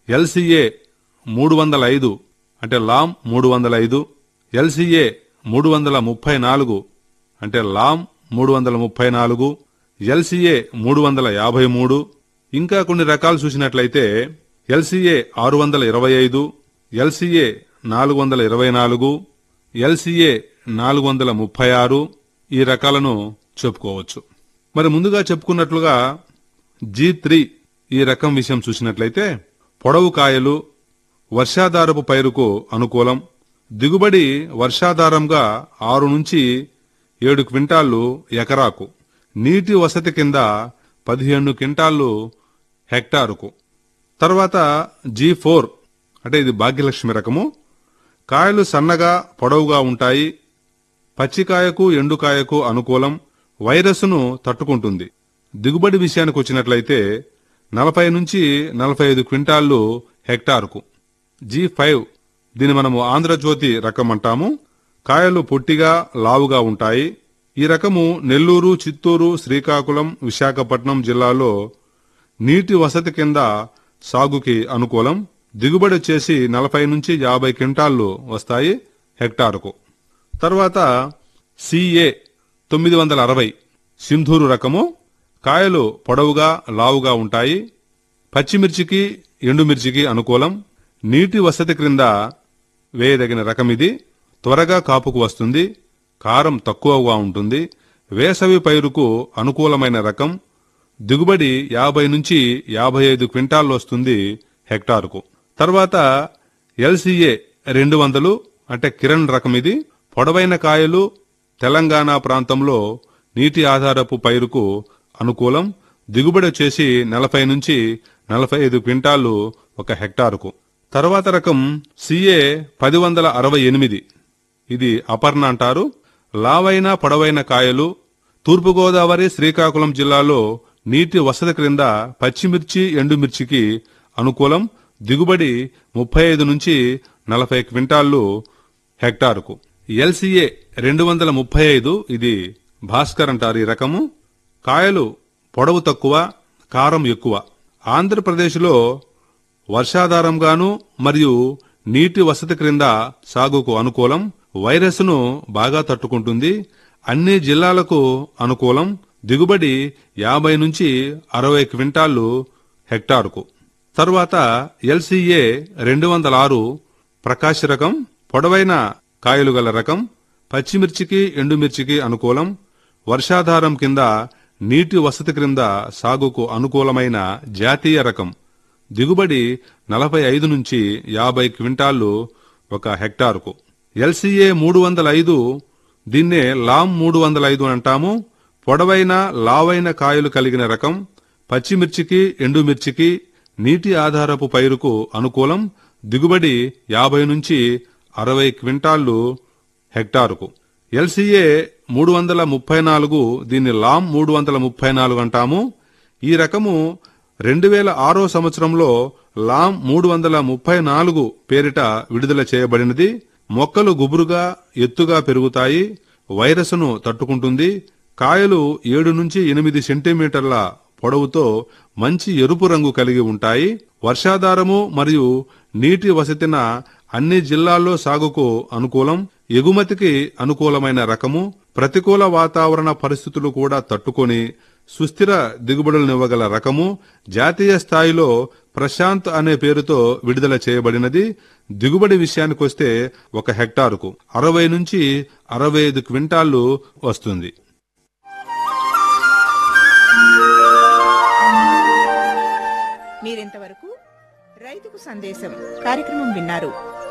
LCA మూడు వందల ఐదు అంటే లామ్ మూడు వందల ఐదు ఎల్సీఏ మూడు వందల ముప్పై నాలుగు అంటే లామ్ మూడు వందల ముప్పై నాలుగు ఎల్సీఏ మూడు వందల యాభై మూడు ఇంకా కొన్ని రకాలు చూసినట్లయితే ఎల్సీఏ ఆరు వందల ఇరవై ఐదు ఎల్సీఏ నాలుగు వందల ఇరవై నాలుగు ఎల్సీఏ నాలుగు వందల ముప్పై ఆరు ఈ రకాలను చెప్పుకోవచ్చు మరి ముందుగా చెప్పుకున్నట్లుగా జీ త్రీ ఈ రకం విషయం చూసినట్లయితే పొడవు కాయలు వర్షాధారపు పైరుకు అనుకూలం దిగుబడి వర్షాధారంగా ఆరు నుంచి ఏడు క్వింటాళ్లు ఎకరాకు నీటి వసతి కింద పదిహేను క్వింటాళ్లు హెక్టారుకు తర్వాత జీ ఫోర్ అంటే ఇది భాగ్యలక్ష్మి రకము కాయలు సన్నగా పొడవుగా ఉంటాయి పచ్చికాయకు ఎండుకాయకు అనుకూలం వైరస్ను తట్టుకుంటుంది దిగుబడి విషయానికి వచ్చినట్లయితే నలభై నుంచి నలభై ఐదు క్వింటాళ్లు హెక్టారుకు జీ ఫైవ్ దీని మనము ఆంధ్రజ్యోతి రకం అంటాము కాయలు పొట్టిగా లావుగా ఉంటాయి ఈ రకము నెల్లూరు చిత్తూరు శ్రీకాకుళం విశాఖపట్నం జిల్లాలో నీటి వసతి కింద సాగుకి అనుకూలం దిగుబడి వచ్చేసి నలభై నుంచి యాభై క్వింటాళ్లు వస్తాయి హెక్టారుకు తర్వాత సిఏ తొమ్మిది వందల అరవై సింధూరు రకము కాయలు పొడవుగా లావుగా ఉంటాయి పచ్చిమిర్చికి ఎండుమిర్చికి అనుకూలం నీటి వసతి క్రింద వేయదగిన రకం ఇది త్వరగా కాపుకు వస్తుంది కారం తక్కువగా ఉంటుంది వేసవి పైరుకు అనుకూలమైన రకం దిగుబడి యాభై నుంచి యాభై ఐదు క్వింటాల్లో వస్తుంది హెక్టారుకు తర్వాత ఎల్సీఏ రెండు వందలు అంటే కిరణ్ రకం ఇది పొడవైన కాయలు తెలంగాణ ప్రాంతంలో నీటి ఆధారపు పైరుకు అనుకూలం దిగుబడి వచ్చేసి నలభై నుంచి నలభై ఐదు క్వింటాళ్లు ఒక హెక్టారుకు తర్వాత రకం సిఏ పది వందల అరవై ఎనిమిది ఇది అపర్ణ అంటారు లావైన పొడవైన కాయలు తూర్పుగోదావరి శ్రీకాకుళం జిల్లాలో నీటి వసతి క్రింద పచ్చిమిర్చి ఎండుమిర్చికి అనుకూలం దిగుబడి ముప్పై ఐదు నుంచి నలభై క్వింటాళ్లు హెక్టారుకు ఎల్సీఏ రెండు వందల ముప్పై ఐదు ఇది భాస్కర్ అంటారు ఈ రకము కాయలు పొడవు తక్కువ కారం ఎక్కువ ఆంధ్రప్రదేశ్లో వర్షాధారంగాను మరియు నీటి వసతి క్రింద సాగుకు అనుకూలం వైరస్ను బాగా తట్టుకుంటుంది అన్ని జిల్లాలకు అనుకూలం దిగుబడి యాభై నుంచి అరవై క్వింటాళ్లు హెక్టారుకు తరువాత ఎల్సీఏ రెండు వందల ఆరు ప్రకాశ రకం పొడవైన కాయలు గల రకం పచ్చిమిర్చికి ఎండుమిర్చికి అనుకూలం వర్షాధారం కింద నీటి వసతి క్రింద సాగుకు అనుకూలమైన జాతీయ రకం దిగుబడి నలభై ఐదు నుంచి యాభై క్వింటాళ్లు ఒక హెక్టారుకు ఎల్సీఏ మూడు వందల ఐదు దీన్నే లామ్ మూడు వందల ఐదు అంటాము పొడవైన లావైన కాయలు కలిగిన రకం పచ్చిమిర్చికి ఎండుమిర్చికి నీటి ఆధారపు పైరుకు అనుకూలం దిగుబడి యాభై నుంచి అరవై క్వింటాళ్లు హెక్టారుకు ఎల్సీఏ మూడు వందల ముప్పై నాలుగు దీన్ని లామ్ మూడు వందల ముప్పై నాలుగు అంటాము ఈ రకము రెండు వేల ఆరో సంవత్సరంలో లామ్ మూడు వందల ముప్పై నాలుగు పేరిట విడుదల చేయబడినది మొక్కలు గుబురుగా ఎత్తుగా పెరుగుతాయి వైరస్ను తట్టుకుంటుంది కాయలు ఏడు నుంచి ఎనిమిది సెంటీమీటర్ల పొడవుతో మంచి ఎరుపు రంగు కలిగి ఉంటాయి వర్షాధారము మరియు నీటి వసతిన అన్ని జిల్లాల్లో సాగుకు అనుకూలం ఎగుమతికి అనుకూలమైన రకము ప్రతికూల వాతావరణ పరిస్థితులు కూడా తట్టుకొని సుస్థిర దిగుబడులనివ్వగల రకము జాతీయ స్థాయిలో ప్రశాంత్ అనే పేరుతో విడుదల చేయబడినది దిగుబడి విషయానికొస్తే ఒక హెక్టారుకు అరవై నుంచి అరవై ఐదు క్వింటాళ్లు వస్తుంది మీరింతవరకు రైతుకు సందేశం కార్యక్రమం విన్నారు